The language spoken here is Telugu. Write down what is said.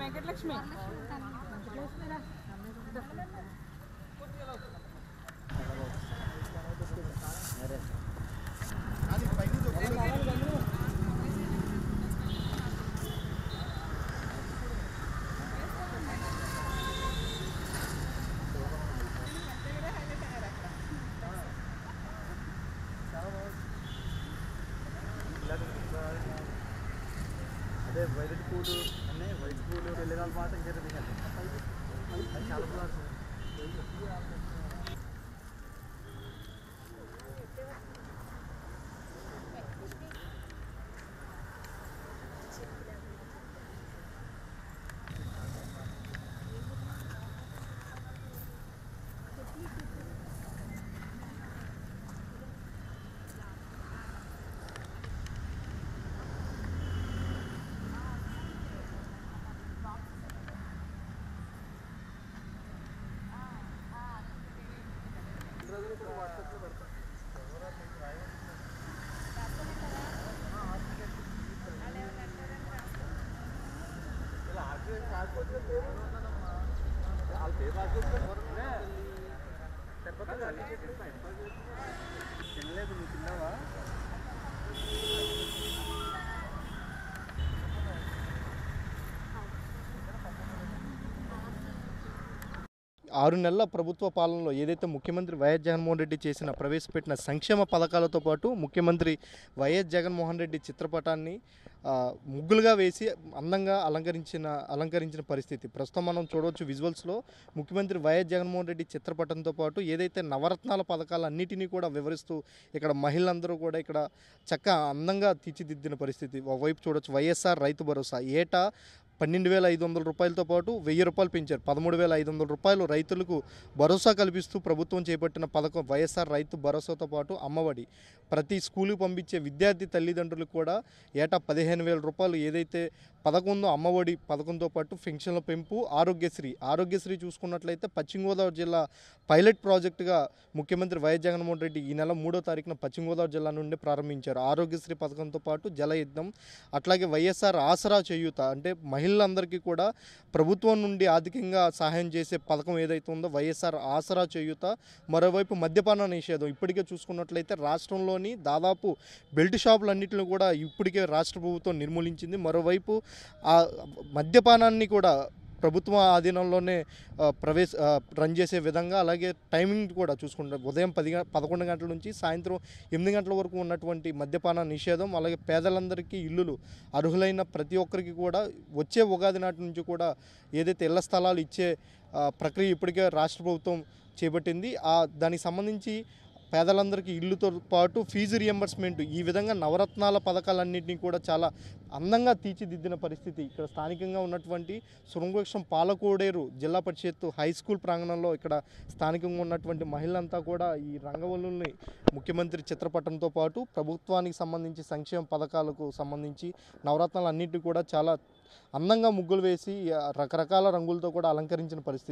వెంకటలక్ష్మి అదే వైలెట్ పూలు అన్నీ వైట్ పూలు వెళ్ళిన మాట ఇంకా దిగాలి అది చాలా ఫ్లవర్స్ తినలేదు నువ్వు తిన్నావా ఆరు నెలల ప్రభుత్వ పాలనలో ఏదైతే ముఖ్యమంత్రి వైఎస్ జగన్మోహన్ రెడ్డి చేసిన ప్రవేశపెట్టిన సంక్షేమ పథకాలతో పాటు ముఖ్యమంత్రి వైఎస్ జగన్మోహన్ రెడ్డి చిత్రపటాన్ని ఆ, ముగ్గులుగా వేసి అందంగా అలంకరించిన అలంకరించిన పరిస్థితి ప్రస్తుతం మనం చూడవచ్చు విజువల్స్లో ముఖ్యమంత్రి వైఎస్ జగన్మోహన్ రెడ్డి చిత్రపటంతో పాటు ఏదైతే నవరత్నాల పథకాలన్నిటినీ కూడా వివరిస్తూ ఇక్కడ మహిళలందరూ కూడా ఇక్కడ చక్కగా అందంగా తీర్చిదిద్దిన పరిస్థితి ఒకవైపు చూడొచ్చు వైఎస్ఆర్ రైతు భరోసా ఏటా పన్నెండు వేల ఐదు వందల రూపాయలతో పాటు వెయ్యి రూపాయలు పెంచారు పదమూడు వేల ఐదు వందల రూపాయలు రైతులకు భరోసా కల్పిస్తూ ప్రభుత్వం చేపట్టిన పథకం వైఎస్ఆర్ రైతు భరోసాతో పాటు అమ్మఒడి ప్రతి స్కూలుకు పంపించే విద్యార్థి తల్లిదండ్రులకు కూడా ఏటా పదిహేను వేల రూపాయలు ఏదైతే పథకం ఉందో అమ్మఒడి పథకంతో పాటు పెన్షన్ల పెంపు ఆరోగ్యశ్రీ ఆరోగ్యశ్రీ చూసుకున్నట్లయితే పశ్చిమ గోదావరి జిల్లా పైలట్ ప్రాజెక్టుగా ముఖ్యమంత్రి వైఎస్ జగన్మోహన్ రెడ్డి ఈ నెల మూడో తారీఖున పశ్చిమ గోదావరి జిల్లా నుండి ప్రారంభించారు ఆరోగ్యశ్రీ పథకంతో పాటు జలయుద్ధం అట్లాగే వైఎస్ఆర్ ఆసరా చేయూత అంటే మహిళలందరికీ కూడా ప్రభుత్వం నుండి ఆర్థికంగా సహాయం చేసే పథకం ఏదైతే ఉందో వైఎస్ఆర్ ఆసరా చేయూత మరోవైపు మద్యపాన నిషేధం ఇప్పటికే చూసుకున్నట్లయితే రాష్ట్రంలోని దాదాపు బెల్ట్ షాపులన్నింటిని కూడా ఇప్పటికే రాష్ట్ర ప్రభుత్వం నిర్మూలించింది మరోవైపు ఆ మద్యపానాన్ని కూడా ప్రభుత్వ ఆధీనంలోనే ఆ, ప్రవేశ ఆ, రన్ చేసే విధంగా అలాగే టైమింగ్ కూడా చూసుకుంటాం ఉదయం పది గ- పదకొండు గంటల నుంచి సాయంత్రం ఎనిమిది గంటల వరకు ఉన్నటువంటి మద్యపాన నిషేధం అలాగే పేదలందరికీ ఇల్లులు అర్హులైన ప్రతి ఒక్కరికి కూడా వచ్చే ఉగాది నాటి నుంచి కూడా ఏదైతే ఇళ్ల స్థలాలు ఇచ్చే ఆ, ప్రక్రియ ఇప్పటికే రాష్ట్ర ప్రభుత్వం చేపట్టింది ఆ దానికి సంబంధించి పేదలందరికీ ఇల్లుతో పాటు ఫీజు రియంబర్స్మెంట్ ఈ విధంగా నవరత్నాల పథకాలన్నింటినీ కూడా చాలా అందంగా తీర్చిదిద్దిన పరిస్థితి ఇక్కడ స్థానికంగా ఉన్నటువంటి శృంగవృక్షం పాలకోడేరు జిల్లా పరిషత్ హై స్కూల్ ప్రాంగణంలో ఇక్కడ స్థానికంగా ఉన్నటువంటి మహిళలంతా కూడా ఈ రంగవల్లుల్ని ముఖ్యమంత్రి చిత్రపటంతో పాటు ప్రభుత్వానికి సంబంధించి సంక్షేమ పథకాలకు సంబంధించి నవరత్నాలు అన్నింటినీ కూడా చాలా అందంగా ముగ్గులు వేసి ఆ, రకరకాల రంగులతో కూడా అలంకరించిన పరిస్థితి